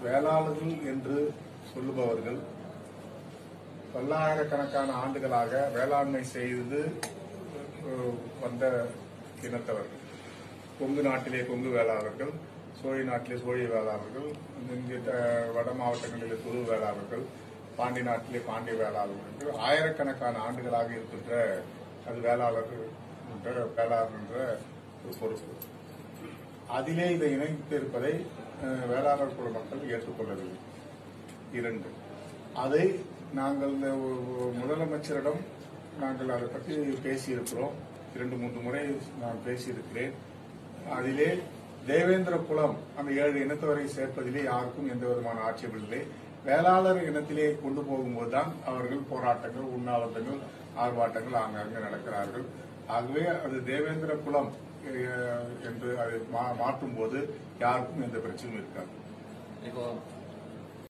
வேளாளர்கள் என்று சொல்லுபவர்கள் பல்லாயிரக்கணக்கான ஆண்டுகளாக வேளாண்மை செய்து அஹ், வந்த இனத்தவர்கள் கொங்கு நாட்டிலே கொங்கு வேளாளர்கள் சோழி நாட்டிலே சோழி வேளாளர்கள் இங்கே த- வட மாவட்டங்களிலே துரு வேளாளர்கள் பாண்டி நாட்டிலே பாண்டிய வேளாளர்கள் ஆயிரக்கணக்கான ஆண்டுகளாக இருக்கின்ற அது வேளாளர்கள் என்ற வேளாளர் என்ற ஒரு பொறுப்பு அதிலே இதை இணைத்து இருப்பதை அஹ், வேளாளர் குழு மக்கள் ஏற்றுக்கொள்ளவில்லை இரண்டு அதை நாங்கள் இந்த ஒ- முதலமைச்சரிடம் நாங்கள் அதை பற்றி பேசியிருக்கிறோம் இரண்டு மூன்று முறை நான் பேசியிருக்கிறேன் அதிலே தேவேந்திர குலம் அந்த ஏழு இனத்தவரை சேர்ப்பதிலே யாருக்கும் எந்த விதமான ஆட்சேபம் இல்லை வேளாளர் இனத்திலே கொண்டு போகும்போதுதான் அவர்கள் போராட்டங்கள் உண்ணாவிரதங்கள் ஆர்ப்பாட்டங்கள் ஆங்காங்கே நடக்கிறார்கள் ஆகவே அது தேவேந்திர குலம் அஹ், என்று அதை மா- மாற்றும் போது யாருக்கும் எந்த பிரச்சனையும் இருக்காது